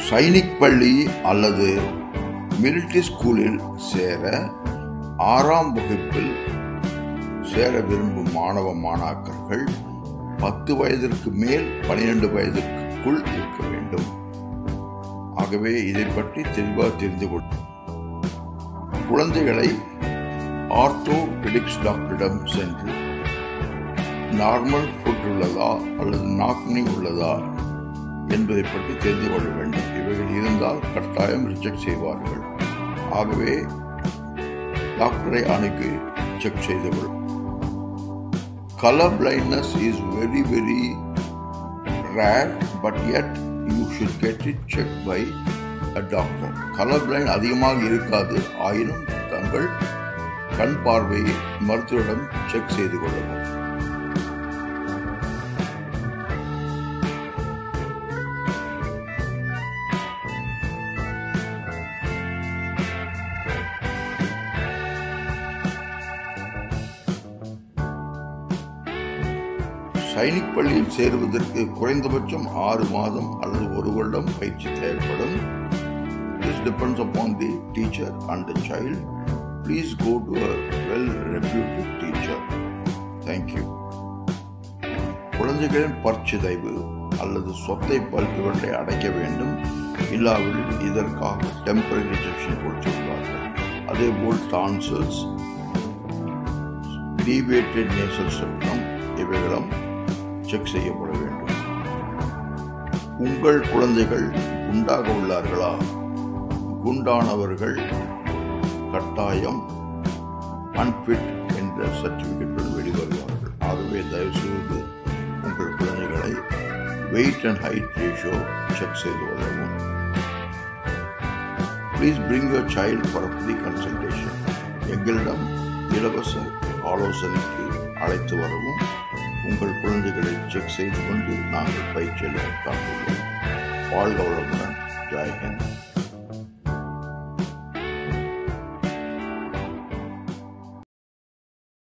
சைனிக் பள்ளி அல்லது மிலிட்டரி ஸ்கூலில் சேர ஆறாம் வகுப்பில் சேர விரும்பும் மாணவ மாணாக்கர்கள் பத்து வயதிற்கு மேல் பனிரெண்டு வயதிற்குள் இருக்க வேண்டும் ஆகவே இதை பற்றி தெளிவாக தெரிந்து கொள்ளும் குழந்தைகளை ஆர்த்தோபெடிக்ஸ் டாக்டரிடம் சென்று நார்மல் ஃபுட் உள்ளதா அல்லது நாக்னி உள்ளதா என்பதை பற்றி தெரிந்து கொள்ள வேண்டும் இவைகள் இருந்தால் கட்டாயம் ரிஜெக்ட் செய்வார்கள் ஆகவே டாக்டரை அணுகி செக் செய்து கொள்ளும் colour blindness is very very rare but yet you should get it check by a doctor colour blind அதிகமாக இருக்காது ஆயினும் தங்கள் கண் பார்வையை மருத்துவரிடம் செக் செய்து கொள்ளவும் சைனிக் பள்ளியில் சேருவதற்கு குறைந்தபட்சம் ஆறு மாதம் அல்லது ஒரு வருடம் பயிற்சி தேவைப்படும் this depends upon the teacher and the child please go to a well reputed teacher thank you குழந்தைகளின் பற்சிதைவு அல்லது சொத்தை பல் இவற்றை அடைக்க வேண்டும் இல்லாவிடில் இதற்காக டெம்பரரி ரிஜெக்ஷன் கொடுத்திருப்பார்கள் அதேபோல் டான்சல்ஸ் டீவேட்டட் நேசல் செப்டம் இவைகளும் செக் செய்யப்பட வேண்டும் உங்கள் குழந்தைகள் குண்டாக உள்ளார்களா குண்டானவர்கள் கட்டாயம் அன்பிட் என்ற சர்டிபிகேட்டுடன் வெளிவருவார்கள் ஆகவே தயவுசெய்து உங்கள் குழந்தைகளை weight and height ratio check செய்து கொள்ளவும் please bring your child for free consultation எங்களிடம் இலவச ஆலோசனைக்கு அழைத்து வரவும் உங்கள் குழந்தைகளை செக் செய்து கொண்டு நாங்கள் பயிற்சி அளிக்க காட்டுள்ளோம் வாழ்க வளமுடன் ஜெய் ஹிந்த்